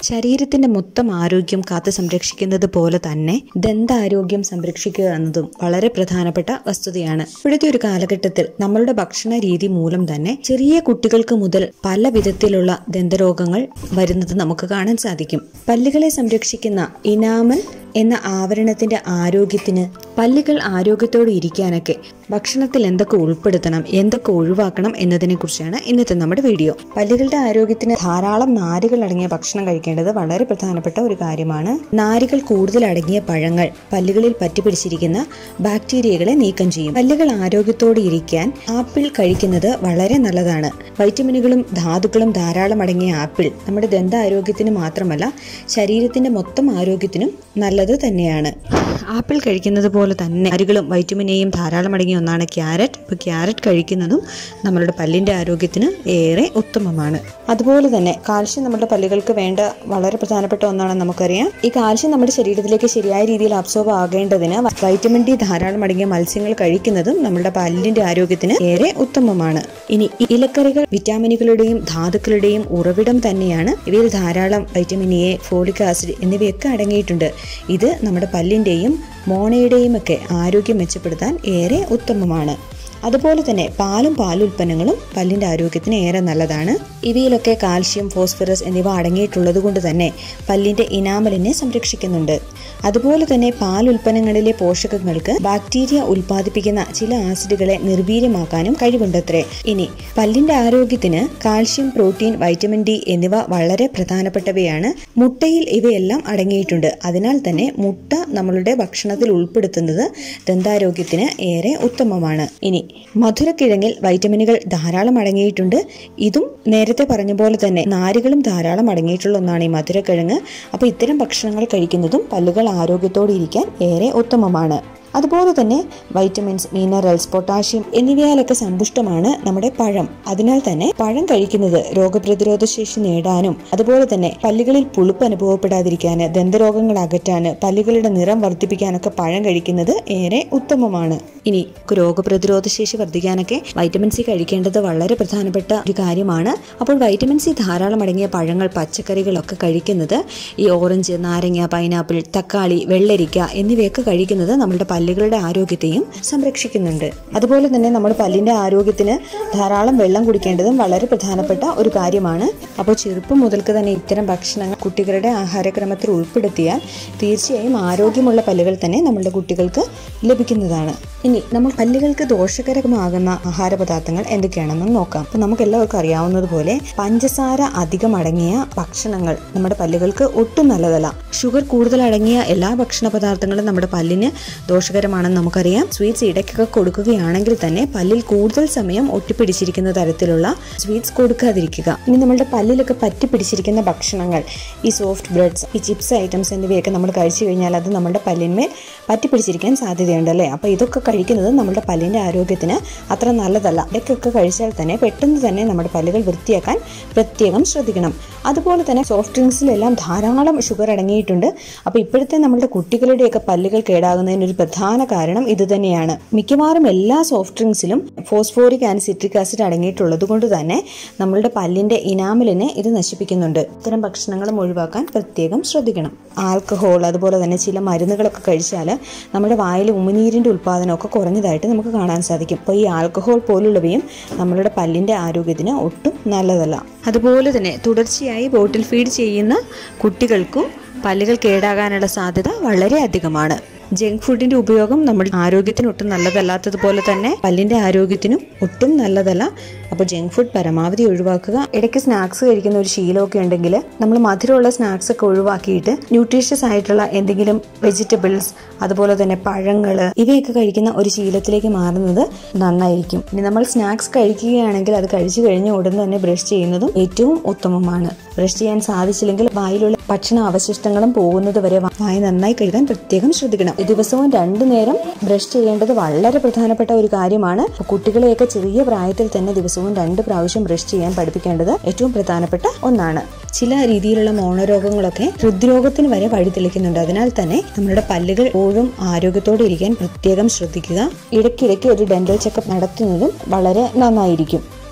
ശരീരത്തിന്റെ മൊത്തം ആരോഗ്യം കാത്തു സംരക്ഷിക്കുന്നത് പോലെ തന്നെ ദന്താരോഗ്യം സംരക്ഷിക്കുക എന്നതും വളരെ പ്രധാനപ്പെട്ട വസ്തുതയാണ് ഇപ്പോഴത്തെ ഒരു കാലഘട്ടത്തിൽ നമ്മളുടെ ഭക്ഷണ രീതി മൂലം തന്നെ ചെറിയ കുട്ടികൾക്ക് മുതൽ പല വിധത്തിലുള്ള ദന്തരോഗങ്ങൾ വരുന്നത് നമുക്ക് കാണാൻ സാധിക്കും പല്ലുകളെ സംരക്ഷിക്കുന്ന ഇനാമൽ എന്ന ആവരണത്തിന്റെ ആരോഗ്യത്തിന് പല്ലുകൾ ആരോഗ്യത്തോടെ ഇരിക്കാനൊക്കെ ഭക്ഷണത്തിൽ എന്തൊക്കെ ഉൾപ്പെടുത്തണം എന്തൊക്കെ ഒഴിവാക്കണം എന്നതിനെ കുറിച്ചാണ് ഇന്നത്തെ നമ്മുടെ വീഡിയോ പല്ലുകളുടെ ആരോഗ്യത്തിന് ധാരാളം നാരുകൾ അടങ്ങിയ ഭക്ഷണം കഴിക്കേണ്ടത് വളരെ പ്രധാനപ്പെട്ട ഒരു കാര്യമാണ് നാരുകൾ കൂടുതൽ അടങ്ങിയ പഴങ്ങൾ പല്ലുകളിൽ പറ്റിപ്പിടിച്ചിരിക്കുന്ന ബാക്ടീരിയകളെ നീക്കം ചെയ്യും പല്ലുകൾ ആരോഗ്യത്തോടെ ഇരിക്കാൻ ആപ്പിൾ കഴിക്കുന്നത് വളരെ നല്ലതാണ് വൈറ്റമിനുകളും ധാതുക്കളും ധാരാളം അടങ്ങിയ ആപ്പിൾ നമ്മുടെ ദന്താരോഗ്യത്തിന് മാത്രമല്ല ശരീരത്തിന്റെ മൊത്തം ആരോഗ്യത്തിനും നല്ലത് തന്നെയാണ് ആപ്പിൾ കഴിക്കുന്നത് പോലെ തന്നെ അരികളും വൈറ്റമിൻ എയും ധാരാളം അടങ്ങിയ ഒന്നാണ് ക്യാരറ്റ് ഇപ്പോൾ ക്യാരറ്റ് കഴിക്കുന്നതും നമ്മളുടെ പല്ലിന്റെ ആരോഗ്യത്തിന് ഏറെ ഉത്തമമാണ് അതുപോലെ തന്നെ കാൽഷ്യം നമ്മുടെ പല്ലുകൾക്ക് വേണ്ട വളരെ പ്രധാനപ്പെട്ട ഒന്നാണെന്ന് നമുക്കറിയാം ഈ കാൽഷ്യം നമ്മുടെ ശരീരത്തിലേക്ക് ശരിയായ രീതിയിൽ അബ്സോർബ് ആകേണ്ടതിന് വൈറ്റമിൻ ഡി ധാരാളം അടങ്ങിയ മത്സ്യങ്ങൾ കഴിക്കുന്നതും നമ്മുടെ പല്ലിന്റെ ആരോഗ്യത്തിന് ഏറെ ഉത്തമമാണ് ഇനി ഈ ഇലക്കറികൾ വിറ്റാമിനുകളുടെയും ധാതുക്കളുടെയും ഉറവിടം തന്നെയാണ് ഇവയിൽ ധാരാളം വൈറ്റമിൻ എ ഫോളിക് ആസിഡ് എന്നിവയൊക്കെ അടങ്ങിയിട്ടുണ്ട് ഇത് നമ്മുടെ പല്ലിന്റെയും മോണയുടെയും ഒക്കെ ആരോഗ്യം മെച്ചപ്പെടുത്താൻ ഏറെ ഉത്തമമാണ് അതുപോലെ തന്നെ പാലും പാലുൽപ്പന്നങ്ങളും പല്ലിന്റെ ആരോഗ്യത്തിന് ഏറെ നല്ലതാണ് ഇവയിലൊക്കെ കാൽഷ്യം ഫോസ്ഫറസ് എന്നിവ അടങ്ങിയിട്ടുള്ളത് കൊണ്ട് തന്നെ പല്ലിന്റെ ഇനാമലിനെ സംരക്ഷിക്കുന്നുണ്ട് അതുപോലെ തന്നെ പാൽ ഉൽപ്പന്നങ്ങളിലെ പോഷകങ്ങൾക്ക് ബാക്ടീരിയ ഉൽപ്പാദിപ്പിക്കുന്ന ചില ആസിഡുകളെ നിർവീര്യമാക്കാനും കഴിവുണ്ടത്രേ ഇനി പല്ലിന്റെ ആരോഗ്യത്തിന് കാൽഷ്യം പ്രോട്ടീൻ വൈറ്റമിൻ ഡി എന്നിവ വളരെ പ്രധാനപ്പെട്ടവയാണ് മുട്ടയിൽ ഇവയെല്ലാം അടങ്ങിയിട്ടുണ്ട് അതിനാൽ തന്നെ മുട്ട നമ്മളുടെ ഭക്ഷണത്തിൽ ഉൾപ്പെടുത്തുന്നത് ദന്താരോഗ്യത്തിന് ഏറെ ഉത്തമമാണ് ഇനി മധുരക്കിഴങ്ങിൽ വൈറ്റമിനുകൾ ധാരാളം അടങ്ങിയിട്ടുണ്ട് ഇതും നേരത്തെ പറഞ്ഞ പോലെ തന്നെ നാരുകളും ധാരാളം അടങ്ങിയിട്ടുള്ള ഒന്നാണ് ഈ മധുരക്കിഴങ്ങ് അപ്പോൾ ഇത്തരം ഭക്ഷണങ്ങൾ കഴിക്കുന്നതും പല്ലുകൾ ആരോഗ്യത്തോടെ ഇരിക്കാൻ ഏറെ ഉത്തമമാണ് അതുപോലെ തന്നെ വൈറ്റമിൻസ് മിനറൽസ് പൊട്ടാഷ്യം എന്നിവയാലൊക്കെ സമ്പുഷ്ടമാണ് നമ്മുടെ പഴം അതിനാൽ തന്നെ പഴം കഴിക്കുന്നത് രോഗപ്രതിരോധ ശേഷി നേടാനും അതുപോലെ തന്നെ പല്ലുകളിൽ പുളിപ്പ് അനുഭവപ്പെടാതിരിക്കാൻ ദന്തരോഗങ്ങൾ അകറ്റാൻ പല്ലുകളുടെ നിറം വർദ്ധിപ്പിക്കാനൊക്കെ പഴം കഴിക്കുന്നത് ഏറെ ഉത്തമമാണ് ഇനി രോഗപ്രതിരോധ ശേഷി വർദ്ധിക്കാനൊക്കെ വൈറ്റമിൻ സി കഴിക്കേണ്ടത് വളരെ പ്രധാനപ്പെട്ട ഒരു കാര്യമാണ് അപ്പോൾ വൈറ്റമിൻ സി ധാരാളം അടങ്ങിയ പഴങ്ങൾ പച്ചക്കറികളൊക്കെ കഴിക്കുന്നത് ഈ ഓറഞ്ച് നാരങ്ങ പൈനാപ്പിൾ തക്കാളി വെള്ളരിക്ക എന്നിവയൊക്കെ കഴിക്കുന്നത് നമ്മുടെ പല്ലുകളുടെ ആരോഗ്യത്തെയും സംരക്ഷിക്കുന്നുണ്ട് അതുപോലെ തന്നെ നമ്മുടെ പല്ലിന്റെ ആരോഗ്യത്തിന് ധാരാളം വെള്ളം കുടിക്കേണ്ടതും വളരെ പ്രധാനപ്പെട്ട ഒരു കാര്യമാണ് അപ്പോൾ ചെറുപ്പം മുതൽക്ക് തന്നെ ഇത്തരം ഭക്ഷണങ്ങൾ കുട്ടികളുടെ ആഹാരക്രമത്തിൽ ഉൾപ്പെടുത്തിയാൽ തീർച്ചയായും ആരോഗ്യമുള്ള പല്ലുകൾ തന്നെ നമ്മുടെ കുട്ടികൾക്ക് ലഭിക്കുന്നതാണ് ഇനി നമ്മൾ പല്ലുകൾക്ക് ദോഷകരമാകുന്ന ആഹാര പദാർത്ഥങ്ങൾ എന്തൊക്കെയാണെന്ന് നോക്കാം അപ്പോൾ നമുക്ക് എല്ലാവർക്കും അറിയാവുന്നതുപോലെ പഞ്ചസാര അധികം അടങ്ങിയ ഭക്ഷണങ്ങൾ നമ്മുടെ പല്ലുകൾക്ക് ഒട്ടും നല്ലതല്ല ഷുഗർ കൂടുതൽ അടങ്ങിയ എല്ലാ ഭക്ഷണ പദാർത്ഥങ്ങളും നമ്മുടെ പല്ലിന് ദോഷകരമാണെന്ന് നമുക്കറിയാം സ്വീറ്റ്സ് ഇടയ്ക്കൊക്കെ കൊടുക്കുകയാണെങ്കിൽ തന്നെ പല്ലിൽ കൂടുതൽ സമയം ഒട്ടിപ്പിടിച്ചിരിക്കുന്ന തരത്തിലുള്ള സ്വീറ്റ്സ് കൊടുക്കാതിരിക്കുക ഇനി നമ്മളുടെ പല്ലിലൊക്കെ പറ്റി പിടിച്ചിരിക്കുന്ന ഭക്ഷണങ്ങൾ ഈ സോഫ്റ്റ് ബ്രെഡ്സ് ഈ ചിപ്സ് ഐറ്റംസ് എന്നിവയൊക്കെ നമ്മൾ കഴിച്ചു കഴിഞ്ഞാൽ അത് നമ്മുടെ പല്ലിന്മേൽ പറ്റി പിടിച്ചിരിക്കാൻ സാധ്യതയുണ്ട് അല്ലേ അപ്പോൾ ഇതൊക്കെ കഴിക്കുന്നത് നമ്മുടെ പല്ലിന്റെ ആരോഗ്യത്തിന് അത്ര നല്ലതല്ല ഇടയ്ക്കൊക്കെ കഴിച്ചാൽ തന്നെ പെട്ടെന്ന് തന്നെ നമ്മുടെ പല്ലുകൾ വൃത്തിയാക്കാൻ പ്രത്യേകം ശ്രദ്ധിക്കണം അതുപോലെ തന്നെ സോഫ്റ്റ് ഡ്രിങ്ക്സിലെല്ലാം ധാരാളം ഷുഗർ അടങ്ങിയിട്ടുണ്ട് അപ്പോൾ ഇപ്പോഴത്തെ നമ്മുടെ കുട്ടികളുടെയൊക്കെ പല്ലുകൾ കേടാകുന്നതിന് ഒരു പ്രധാന കാരണം ഇത് തന്നെയാണ് മിക്കവാറും എല്ലാ സോഫ്റ്റ് ഡ്രിങ്ക്സിലും ഫോസ്ഫോറിക് ആൻഡ് സിട്രിക് ആസിഡ് അടങ്ങിയിട്ടുള്ളത് കൊണ്ട് തന്നെ നമ്മളുടെ പല്ലിന്റെ ഇനാമലിനെ ഇത് നശിപ്പിക്കുന്നുണ്ട് ഇത്തരം ഭക്ഷണങ്ങളും ഒഴിവാക്കാൻ പ്രത്യേകം ശ്രദ്ധിക്കണം ആൽക്കഹോൾ അതുപോലെ തന്നെ ചില മരുന്നുകളൊക്കെ കഴിച്ചാൽ നമ്മുടെ വായിൽ ഉമിനീരിന്റെ ഉൽപ്പാദനമൊക്കെ കുറഞ്ഞതായിട്ട് നമുക്ക് കാണാൻ സാധിക്കും അപ്പോൾ ഈ ആൽക്കഹോൾ പോലുള്ളവയും നമ്മളുടെ പല്ലിന്റെ ആരോഗ്യത്തിന് ഒട്ടും നല്ലതല്ല അതുപോലെ തന്നെ തുടർച്ചയായി ബോട്ടിൽ ഫീഡ് ചെയ്യുന്ന കുട്ടികൾക്കും പല്ലുകൾ കേടാകാനുള്ള സാധ്യത വളരെ അധികമാണ് ജങ്ക് ഫുഡിന്റെ ഉപയോഗം നമ്മുടെ ആരോഗ്യത്തിന് ഒട്ടും നല്ലതല്ലാത്തതുപോലെ തന്നെ പല്ലിന്റെ ആരോഗ്യത്തിനും ഒട്ടും നല്ലതല്ല അപ്പോൾ ജങ്ക് ഫുഡ് പരമാവധി ഒഴിവാക്കുക ഇടയ്ക്ക് സ്നാക്സ് കഴിക്കുന്ന ഒരു ശീലമൊക്കെ ഉണ്ടെങ്കിൽ നമ്മൾ മധുരമുള്ള സ്നാക്സ് ഒക്കെ ഒഴിവാക്കിയിട്ട് ന്യൂട്രീഷ്യസ് ആയിട്ടുള്ള എന്തെങ്കിലും വെജിറ്റബിൾസ് അതുപോലെ തന്നെ പഴങ്ങൾ ഇവയൊക്കെ കഴിക്കുന്ന ഒരു ശീലത്തിലേക്ക് മാറുന്നത് നന്നായിരിക്കും ഇനി നമ്മൾ സ്നാക്സ് കഴിക്കുകയാണെങ്കിൽ അത് കഴിച്ചു കഴിഞ്ഞ ഉടൻ തന്നെ ബ്രഷ് ചെയ്യുന്നതും ഏറ്റവും ഉത്തമമാണ് ബ്രഷ് ചെയ്യാൻ സാധിച്ചില്ലെങ്കിൽ വായിലുള്ള ഭക്ഷണ അവശിഷ്ടങ്ങളും പോകുന്നത് വരെ വായ നന്നായി കഴുകാൻ പ്രത്യേകം ശ്രദ്ധിക്കണം ദിവസവും രണ്ടു നേരം ബ്രഷ് ചെയ്യേണ്ടത് വളരെ പ്രധാനപ്പെട്ട ഒരു കാര്യമാണ് അപ്പോൾ കുട്ടികളെയൊക്കെ ചെറിയ പ്രായത്തിൽ തന്നെ ദിവസവും രണ്ട് പ്രാവശ്യം ബ്രഷ് ചെയ്യാൻ പഠിപ്പിക്കേണ്ടത് ഏറ്റവും പ്രധാനപ്പെട്ട ഒന്നാണ് ചില രീതിയിലുള്ള മോണരോഗങ്ങളൊക്കെ ഹൃദ്രോഗത്തിന് വരെ വഴിതെളിക്കുന്നുണ്ട് അതിനാൽ തന്നെ നമ്മുടെ പല്ലുകൾ എപ്പോഴും ആരോഗ്യത്തോടെ ഇരിക്കാൻ പ്രത്യേകം ശ്രദ്ധിക്കുക ഇടയ്ക്കിടയ്ക്ക് ഒരു ഡെന്റൽ ചെക്കപ്പ് നടത്തുന്നതും വളരെ നന്നായിരിക്കും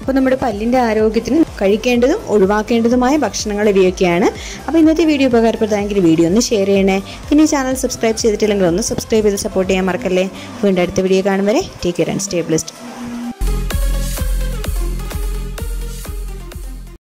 അപ്പോൾ നമ്മുടെ പല്ലിൻ്റെ ആരോഗ്യത്തിന് കഴിക്കേണ്ടതും ഒഴിവാക്കേണ്ടതുമായ ഭക്ഷണങ്ങൾ ഇവയൊക്കെയാണ് അപ്പോൾ ഇന്നത്തെ വീഡിയോ ഉപകാരപ്രദമെങ്കിൽ വീഡിയോ ഒന്ന് ഷെയർ ചെയ്യണേ പിന്നെ ഈ ചാനൽ സബ്സ്ക്രൈബ് ചെയ്തിട്ടില്ലെങ്കിൽ ഒന്ന് സബ്സ്ക്രൈബ് ചെയ്ത് സപ്പോർട്ട് ചെയ്യാൻ മറക്കല്ലേ വീണ്ടും അടുത്ത വീഡിയോ കാണും വരെ take care and stay blessed